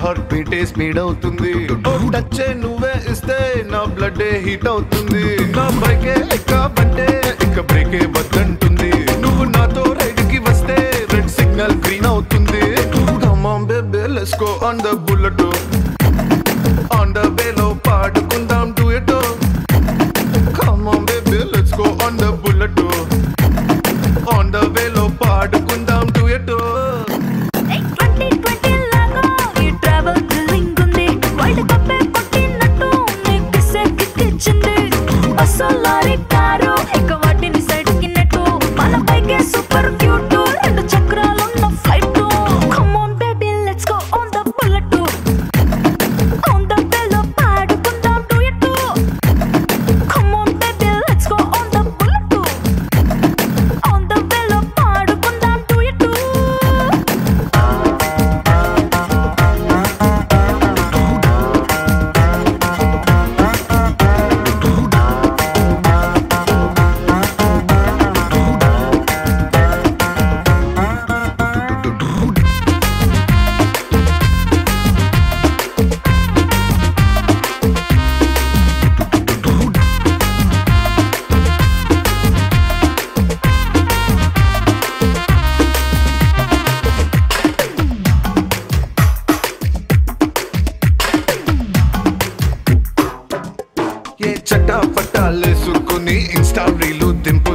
heart బీటే speed అవుతుంది ఓ touch నువ్వే ఇస్తే నా బ్లడ్ హీట్ అవుతుంది నా బైకే ఎక్కాబంటే ఇక బ్రేకే వద్దంటుంది నువ్వు నాతో రైడ్ కి వస్తే రెడ్ సిగ్నల్ గ్రీన్ అవుతుంది Come on baby let's go on the bullet on the వేలో పాడుకుందాం duet Come on baby let's go on the bullet on the వేలో పాడుకుందాం duet ట్వంటీ ట్వంటీ లాగా ఈ ట్రావెల్ థ్రిల్లింగ్ ఉంది వరల్డ్ కప్ కొట్టినట్టు నీకు సెక్కిచ్చింది అసలారి కారు ఇక వాటిని సైడ్ కిన్నట్టు మన బైకే సూపర్ క్యూట్ రెండు చక్రాలున్న flight come on baby let's go on the bullet on the వేలో పాడుకుందాం duet come on baby let's go on the bullet on the వేలో పాడుకుందాం డూయట్ ఏ చట్టా పట్టాలేసుకుని ఇన్స్టా రీలు దింపు